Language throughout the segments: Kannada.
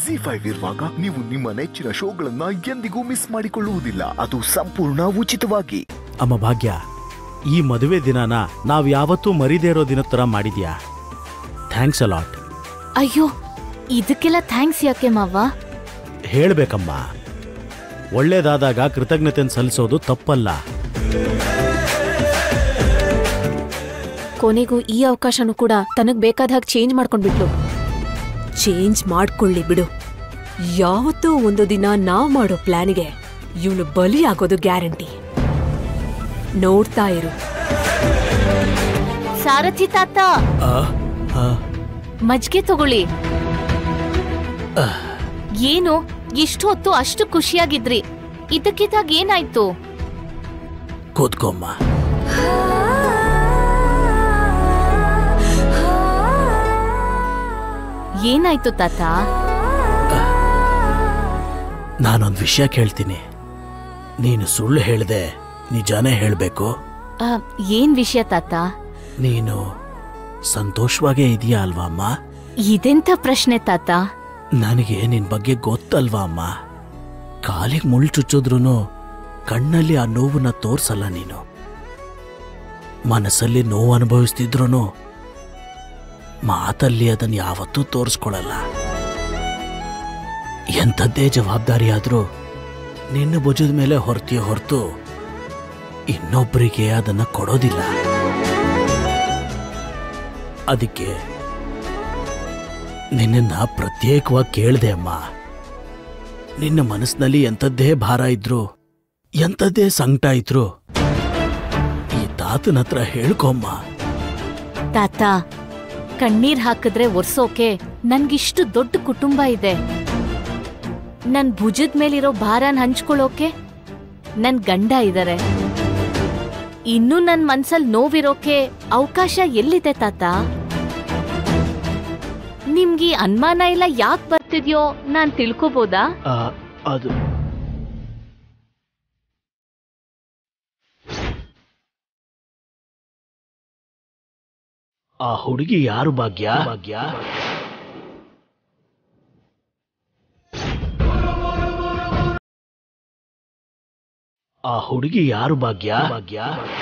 ಜಿ ಫೈವ್ ಇರುವಾಗ ನೀವು ನಿಮ್ಮ ನೆಚ್ಚಿನ ಶೋಗಳನ್ನ ಎಂದಿಗೂ ಮಿಸ್ ಮಾಡಿಕೊಳ್ಳುವುದಿಲ್ಲ ಅದು ಸಂಪೂರ್ಣ ಉಚಿತವಾಗಿ ಅಮ್ಮ ಭಾಗ್ಯ ಈ ಮದುವೆ ದಿನನ ನಾವ್ ಯಾವತ್ತೂ ಮರಿದೇ ಇರೋ ದಿನದ ತರ ಮಾಡಿದ್ಯಾ ಥ್ಯಾಂಕ್ಸ್ ಅಲಾಟ್ ಅಯ್ಯೋ ಇದಕ್ಕೆಲ್ಲ ಥ್ಯಾಂಕ್ಸ್ ಯಾಕೆ ಮಾವ ಹೇಳ್ಬೇಕಮ್ಮ ಒಳ್ಳೇದಾದಾಗ ಕೃತಜ್ಞತೆಯನ್ನು ಸಲ್ಲಿಸೋದು ತಪ್ಪಲ್ಲ ಕೊನೆಗೂ ಈ ಅವಕಾಶನೂ ಕೂಡ ತನಗ್ ಬೇಕಾದ ಹಾಗೆ ಚೇಂಜ್ ಮಾಡ್ಕೊಂಡ್ಬಿಟ್ಲು ಚೇಂಜ್ ಮಾಡ್ಕೊಳ್ಳಿ ಬಿಡು ಯಾವತ್ತೋ ಒಂದು ದಿನ ನಾವ್ ಮಾಡೋ ಪ್ಲಾನ್ಗೆ ಇವಳು ಬಲಿ ಆಗೋದು ಗ್ಯಾರಂಟಿ ನೋಡ್ತಾ ಇರು ಸಾರಥಿ ತಾತ ಮಜ್ಗೆ ತಗೊಳ್ಳಿ ಏನು ಇಷ್ಟು ಹೊತ್ತು ಅಷ್ಟು ಖುಷಿಯಾಗಿದ್ರಿ ಇದಕ್ಕಿದ್ದಾಗ ಏನಾಯ್ತು ಕೂತ್ಕೊಮ್ಮ ಏನಾಯ್ತು ತಾತ ನಾನೊಂದು ವಿಷಯ ಕೇಳ್ತೀನಿ ನೀನು ಸುಳ್ಳು ಹೇಳ್ದೆ ನಿಜಾನೇ ಹೇಳ್ಬೇಕು ಆ, ಏನ್ ವಿಷಯ ತಾತ ನೀನು ಸಂತೋಷವಾಗೇ ಇದೆಯಾ ಅಲ್ವಾ ಅಮ್ಮ ಇದೆಂತ ಪ್ರಶ್ನೆ ತಾತ ನನಗೆ ನಿನ್ ಬಗ್ಗೆ ಗೊತ್ತಲ್ವಾ ಅಮ್ಮ ಕಾಲಿಗೆ ಮುಳ್ಳು ಚುಚ್ಚಿದ್ರೂ ಕಣ್ಣಲ್ಲಿ ಆ ನೋವನ್ನ ತೋರ್ಸಲ್ಲ ನೀನು ಮನಸ್ಸಲ್ಲಿ ನೋವು ಅನುಭವಿಸ್ತಿದ್ರು ಮಾತಲ್ಲಿ ಅದನ್ನ ಯಾವತ್ತೂ ತೋರಿಸ್ಕೊಳಲ್ಲ ಎಂಥದ್ದೇ ಜವಾಬ್ದಾರಿ ಆದ್ರೂ ನಿನ್ನ ಭುಜದ ಮೇಲೆ ಹೊರ್ತೀಯ ಹೊರತು ಇನ್ನೊಬ್ಬರಿಗೆ ಅದನ್ನ ಕೊಡೋದಿಲ್ಲ ಅದಕ್ಕೆ ನಿನ್ನನ್ನ ಪ್ರತ್ಯೇಕವಾಗಿ ಕೇಳ್ದೆ ಅಮ್ಮ ನಿನ್ನ ಮನಸ್ಸಿನಲ್ಲಿ ಎಂಥದ್ದೇ ಭಾರ ಇದ್ರು ಎಂಥದ್ದೇ ಸಂಕಟ ಇದ್ರು ಈ ತಾತನ ಹತ್ರ ಹೇಳ್ಕೊಮ್ಮ ತಾತ ಕಣ್ಣೀರ್ ಹಾಕಿದ್ರೆ ಒರ್ಸೋಕೆ ನನ್ಗಿಷ್ಟು ದೊಡ್ಡ ಕುಟುಂಬ ಇದೆ ನನ್ ಭುಜದ ಮೇಲಿರೋ ಭಾರನ್ ಹಂಚ್ಕೊಳ್ಳೋಕೆ ನನ್ ಗಂಡ ಇದಾರೆ ಇನ್ನು ನನ್ ಮನ್ಸಲ್ ನೋವಿರೋಕೆ ಅವಕಾಶ ಎಲ್ಲಿದೆ ತಾತ ನಿಮ್ಗೆ ಈ ಅನುಮಾನ ಎಲ್ಲ ಯಾಕೆ ಬರ್ತಿದ್ಯೋ ನಾನ್ ತಿಳ್ಕೊಬೋದಾ ಅದು ಆ ಹುಡುಗಿ ಯಾರು ಭಾಗ್ಯ ಭಾಗ್ಯ ಆ ಹುಡುಗಿ ಯಾರು ಭಾಗ್ಯ ಭಾಗ್ಯ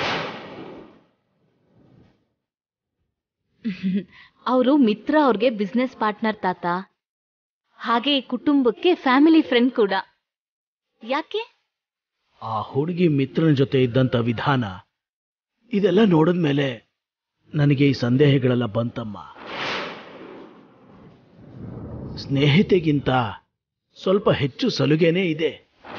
ಅವರು ಮಿತ್ರ ಅವ್ರಿಗೆ ಬಿಸ್ನೆಸ್ ಪಾರ್ಟ್ನರ್ ತಾತ ಹಾಗೆ ಈ ಕುಟುಂಬಕ್ಕೆ ಫ್ಯಾಮಿಲಿ ಫ್ರೆಂಡ್ ಕೂಡ ಯಾಕೆ ಆ ಹುಡುಗಿ ಮಿತ್ರನ ಜೊತೆ ಇದ್ದಂತ ವಿಧಾನ ಇದೆಲ್ಲ ನೋಡಿದ್ಮೇಲೆ ನನಗೆ ಈ ಸಂದೇಹಗಳೆಲ್ಲ ಬಂತಮ್ಮ ಸ್ನೇಹಿತೆಗಿಂತ ಸ್ವಲ್ಪ ಹೆಚ್ಚು ಸಲುಗೆನೇ ಇದೆ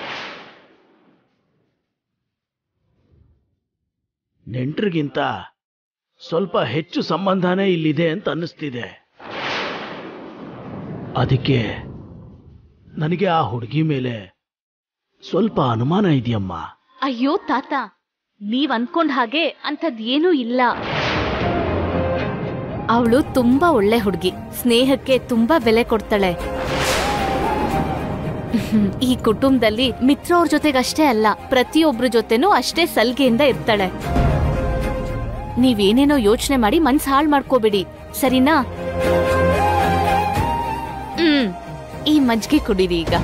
ನೆಂಟ್ರಿಗಿಂತ ಸ್ವಲ್ಪ ಹೆಚ್ಚು ಸಂಬಂಧನೇ ಇಲ್ಲಿದೆ ಅಂತ ಅನ್ನಿಸ್ತಿದೆ ಅದಕ್ಕೆ ನನಗೆ ಆ ಹುಡುಗಿ ಮೇಲೆ ಸ್ವಲ್ಪ ಅನುಮಾನ ಇದೆಯಮ್ಮ ಅಯ್ಯೋ ತಾತ ನೀವ್ ಅನ್ಕೊಂಡ್ ಹಾಗೆ ಅಂಥದ್ ಏನೂ ಇಲ್ಲ ಅವಳು ತುಂಬಾ ಒಳ್ಳೆ ಹುಡುಗಿ ಸ್ನೇಹಕ್ಕೆ ತುಂಬಾ ಬೆಲೆ ಕೊಡ್ತಾಳೆ ಈ ಕುಟುಂಬದಲ್ಲಿ ಮಿತ್ರ ಅವ್ರ ಜೊತೆಗಷ್ಟೇ ಅಲ್ಲ ಪ್ರತಿಯೊಬ್ರ ಜೊತೆನೂ ಅಷ್ಟೇ ಸಲ್ಗೆಯಿಂದ ಇರ್ತಾಳೆ ನೀವೇನೇನೋ ಯೋಚನೆ ಮಾಡಿ ಮನ್ಸ್ ಹಾಳ್ ಮಾಡ್ಕೋಬೇಡಿ ಸರಿನಾ ಹ್ಮ್ ಈ ಮಜ್ಜಿಗೆ ಕುಡೀರಿ ಈಗ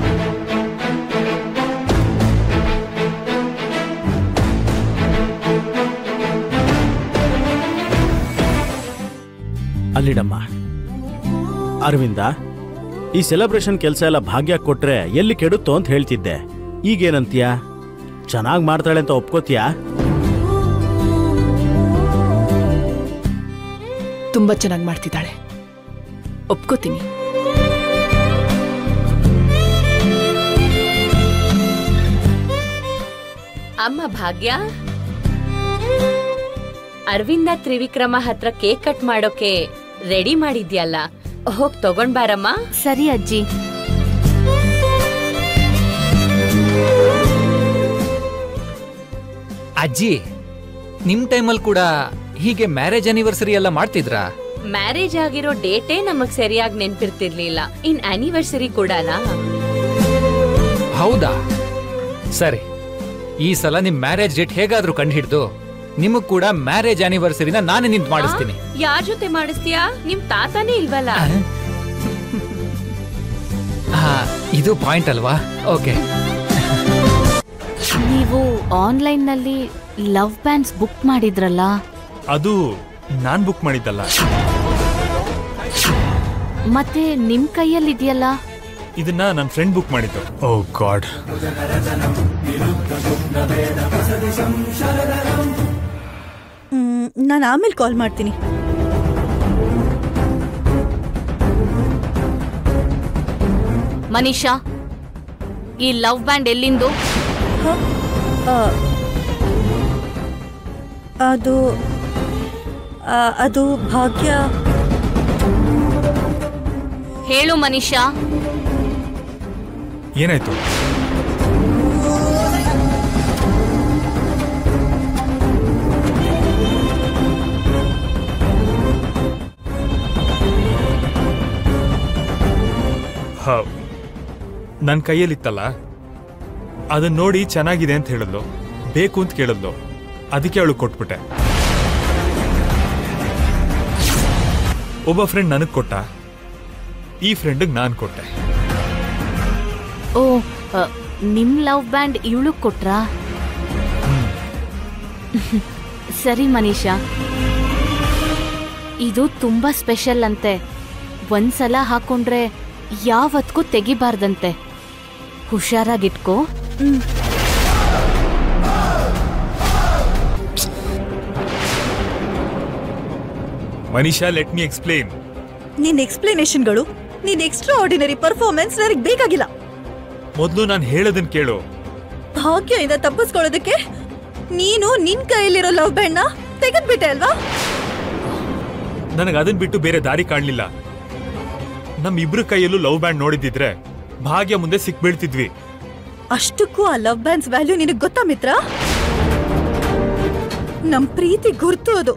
ಅಲ್ಲಿಡಮ್ಮ ಅರವಿಂದ ಈ ಸೆಲೆಬ್ರೇಷನ್ ಕೆಲಸ ಎಲ್ಲ ಭಾಗ್ಯ ಕೊಟ್ರೆ ಎಲ್ಲಿ ಕೆಡುತ್ತೋ ಅಂತ ಹೇಳ್ತಿದ್ದೆ ಈಗೇನಂತೀಯ ಚೆನ್ನಾಗಿ ಮಾಡ್ತಾಳೆ ಅಂತ ಒಪ್ಕೋತೀಯಾ ತುಂಬಾ ಚೆನ್ನಾಗಿ ಮಾಡ್ತಿದ್ದಾಳೆ ಒಪ್ಕೋತೀನಿ ಅಮ್ಮ ಭಾಗ್ಯ ಅರವಿಂದ ತ್ರಿವಿಕ್ರಮ ಹತ್ರ ಕೇಕ್ ಕಟ್ ಮಾಡೋಕೆ ರೆಡಿ ಮಾಡಿದ್ಯಲ್ಲ ಹೋಗ್ ತಗೊಂಡ್ ಬಾರಮ್ಮ ಸರಿ ಅಜ್ಜಿ ಅಜ್ಜಿ ನಿಮ್ ಟೈಮಲ್ಲಿ ಕೂಡ ಹೀಗೆ ಮ್ಯಾರೇಜ್ ಅನಿವರ್ಸರಿ ಎಲ್ಲ ಮಾಡ್ತಿದ್ರಾ ಮ್ಯಾರೇಜ್ ಆಗಿರೋ ಡೇಟೇ ನಮಗ್ ಸರಿಯಾಗಿ ನೆನ್ಪಿರ್ತಿರ್ಲಿಲ್ಲ ಇನ್ ಆನಿವರ್ಸರಿ ಕೂಡನಾ ಹೌದಾ ಸರಿ ಈ ಸಲ ನಿಮ್ ಮ್ಯಾರೇಜ್ ಡೇಟ್ ಹೇಗಾದ್ರೂ ಕಂಡುಹಿಡ್ದು ನಿಮಗ್ ಕೂಡ ಮ್ಯಾರೇಜ್ ಆನಿವರ್ಸರಿನ ನಾನೇ ನಿಂತು ಮಾಡಿಸ್ತೀನಿ ಯಾರ್ ಜೊತೆ ಮಾಡಿಸ್ತೀಯಾ ನಿಮ್ ತಾತನೇ ಇಲ್ವಲ್ಲ ಇದು ಪಾಯಿಂಟ್ ಅಲ್ವಾ ಓಕೆ ನೀವು ಆನ್ಲೈನ್ನಲ್ಲಿ ಲವ್ ಬ್ಯಾಂಡ್ಸ್ ಬುಕ್ ಮಾಡಿದ್ರಲ್ಲ ಅದು ನಾನ್ ಬುಕ್ ಮಾಡಿದ್ದಲ್ಲ ಮತ್ತೆ ನಿಮ್ ಕೈಯಲ್ಲಿದೆಯಲ್ಲ ಇದನ್ನ ನನ್ನ ಫ್ರೆಂಡ್ ಬುಕ್ ಮಾಡಿದ್ದು ಓ ಗಾಡ್ ನಾನು ಆಮೇಲೆ ಕಾಲ್ ಮಾಡ್ತೀನಿ ಮನೀಷಾ ಈ ಲವ್ ಬ್ಯಾಂಡ್ ಎಲ್ಲಿಂದು ಆ, ಅದು ಆ, ಅದು ಭಾಗ್ಯ ಹೇಳು ಮನೀಷಾ ಏನಾಯ್ತು ಹ ನನ್ನ ಕೈಯಲ್ಲಿತ್ತಲ್ಲ ಅದನ್ನ ನೋಡಿ ಚೆನ್ನಾಗಿದೆ ಅಂತ ಹೇಳಿದ್ಲು ಬೇಕು ಅಂತ ಕೇಳಿದ್ಲು ಅದಕ್ಕೆ ಅವಳು ಕೊಟ್ಬಿಟ್ಟೆ ಒಬ್ಬ ಫ್ರೆಂಡ್ ನನಗೆ ಕೊಟ್ಟ ಈ ಫ್ರೆಂಡಿಗೆ ನಾನು ಕೊಟ್ಟೆ ಓ ಅ, ನಿಮ್ ಲವ್ ಬ್ಯಾಂಡ್ ಇವಳು ಕೊಟ್ರಾ ಸರಿ ಮನೀಷಾ ಇದು ತುಂಬಾ ಸ್ಪೆಷಲ್ ಅಂತೆ ಒಂದ್ಸಲ ಹಾಕೊಂಡ್ರೆ ಯಾವತ್ಗೂ ತೆಗಿಬಾರ್ದಂತೆ ಹುಷಾರಾಗಿಟ್ಕೋ ಮನೀಷಾ ಲೆಟ್ ಮಿ ಎಕ್ಸ್ಪ್ಲೇನ್ ನಿನ್ನ ಎಕ್ಸ್ಪ್ಲನೇಷನ್ಗಳು ನಿನ್ನ ಎಕ್ಸ್ಟ್ರಾ ಆರ್ಡಿನರಿ ಪರ್ಫಾರ್ಮೆನ್ಸ್ ನನಗೆ ಬೇಕಾಗಿಲ್ಲ ಮೊದಲು ನಾನು ಹೇಳೋದನ್ನ ಕೇಳು ಭಾಗ್ಯದಿಂದ ತಪ್ಪಿಸ್ಕೊಳ್ಳೋದಕ್ಕೆ ನೀನು ನಿನ್ ಕೈಯಲ್ಲಿರೋ ಲವ್ ಬ್ಯಾಂಡ್ನ ತೆಗೆದ್ಬಿಟ್ಟೆ ಅಲ್ವಾ ನನಗೆ ಅದನ್ನ ಬಿಟ್ಟು ಬೇರೆ ದಾರಿ ಕಾಣಲಿಲ್ಲ ನಮ್ ಇಬ್ರು ಕೈಯಲ್ಲೂ ಲವ್ ಬ್ಯಾಂಡ್ ನೋಡಿದಿದ್ರೆ ಭಾಗ್ಯ ಮುಂದೆ ಸಿಕ್ಬೀಳ್ತಿದ್ವಿ ಅಷ್ಟಕ್ಕೂ ಆ ಲವ್ ಬ್ಯಾಂಡ್ಸ್ ವ್ಯಾಲ್ಯೂ ನಿನಗೆ ಗೊತ್ತಾ ಮಿತ್ರ ನಮ್ ಪ್ರೀತಿ ಗುರ್ತು ಅದು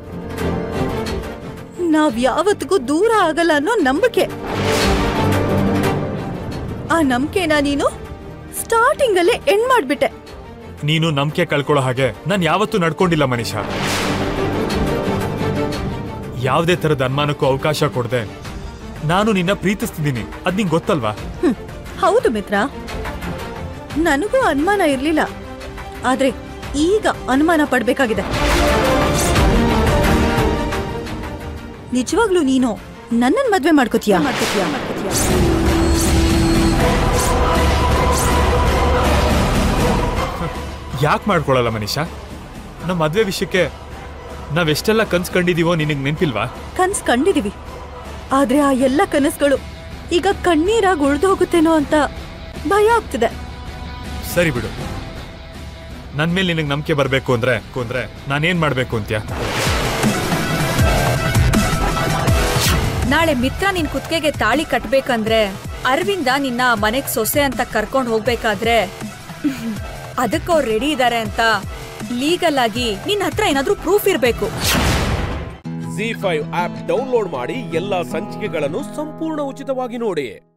ನಾವ್ ಯಾವತ್ತಿಗೂ ದೂರ ಆಗಲ್ಲ ಅನ್ನೋ ನಂಬಿಕೆ ಆ ನಂಬಿಕೆನ ನೀನು ಸ್ಟಾರ್ಟಿಂಗ್ ಅಲ್ಲೇ ಎಂಡ್ ಮಾಡ್ಬಿಟ್ಟೆ ನೀನು ನಂಬಿಕೆ ಕಳ್ಕೊಳ್ಳೋ ಹಾಗೆ ನಾನು ಯಾವತ್ತೂ ನಡ್ಕೊಂಡಿಲ್ಲ ಮನೀಷಾ ಯಾವುದೇ ತರದ ಅನುಮಾನಕ್ಕೂ ಅವಕಾಶ ಕೊಡದೆ ನಾನು ನಿನ್ನ ಪ್ರೀತಿಸ್ತಿದ್ದೀನಿ ಅದ್ ನಿಂಗೆ ಗೊತ್ತಲ್ವಾ ಹ್ಮ್, ಹೌದು ಮಿತ್ರ ನನಗೂ ಅನುಮಾನ ಇರ್ಲಿಲ್ಲ ಆದ್ರೆ ಈಗ ಅನುಮಾನ ಪಡ್ಬೇಕಾಗಿದೆ ನಿಜವಾಗ್ಲೂ ನೀನು ನನ್ನನ್ ಮದ್ವೆ ಮಾಡ್ಕೋತೀಯಾ ಮಾಡ್ಕೋತೀಯಾ ಮಾಡ್ಕೋತೀಯಾ ಯಾಕೆ ಮಾಡ್ಕೊಳಲ್ಲ ಮನೀಷಾ ನಮ್ಮ ಮದ್ವೆ ವಿಷಯಕ್ಕೆ ನಾವೆಷ್ಟೆಲ್ಲ ಕನ್ಸ್ ಕಂಡಿದೀವೋ ನಿನಗೆ ನೆನ್ಪಿಲ್ವಾ ಕನ್ಸ್ ಕಂಡಿದೀವಿ ಆದ್ರೆ ಆ ಎಲ್ಲ ಕನಸುಗಳು ಈಗ ಕಣ್ಣೀರಾಗಿ ಉಳ್ದು ಹೋಗುತ್ತೇನೋ ಅಂತ ಭಯ ಆಗ್ತಿದೆ ಸರಿ ಬಿಡು ನನ್ ಮೇಲೆ ನಿನಗೆ ನಂಬಿಕೆ ಬರಬೇಕು ಅಂದ್ರೆ ಅಂದ್ರೆ ನಾನೇನ್ ಮಾಡ್ಬೇಕು ಅಂತ್ಯಾ ನಾಳೆ ಮಿತ್ರ ನಿನ್ ಕುತ್ತಿಗೆಗೆ ತಾಳಿ ಕಟ್ಬೇಕಂದ್ರೆ ಅರವಿಂದ ನಿನ್ನ ಮನೆಗ್ ಸೊಸೆ ಅಂತ ಕರ್ಕೊಂಡ್ ಹೋಗ್ಬೇಕಾದ್ರೆ ಅದಕ್ಕೆ ಅವ್ರು ರೆಡಿ ಇದಾರೆ ಅಂತ ಲೀಗಲ್ ಆಗಿ ನಿನ್ನ ಹತ್ರ ಏನಾದ್ರೂ ಪ್ರೂಫ್ ಇರ್ಬೇಕು ಜಿ ಫೈವ್ ಆಪ್ ಡೌನ್ಲೋಡ್ ಮಾಡಿ ಎಲ್ಲಾ ಸಂಚಿಕೆಗಳನ್ನು ಸಂಪೂರ್ಣ ಉಚಿತವಾಗಿ ನೋಡಿ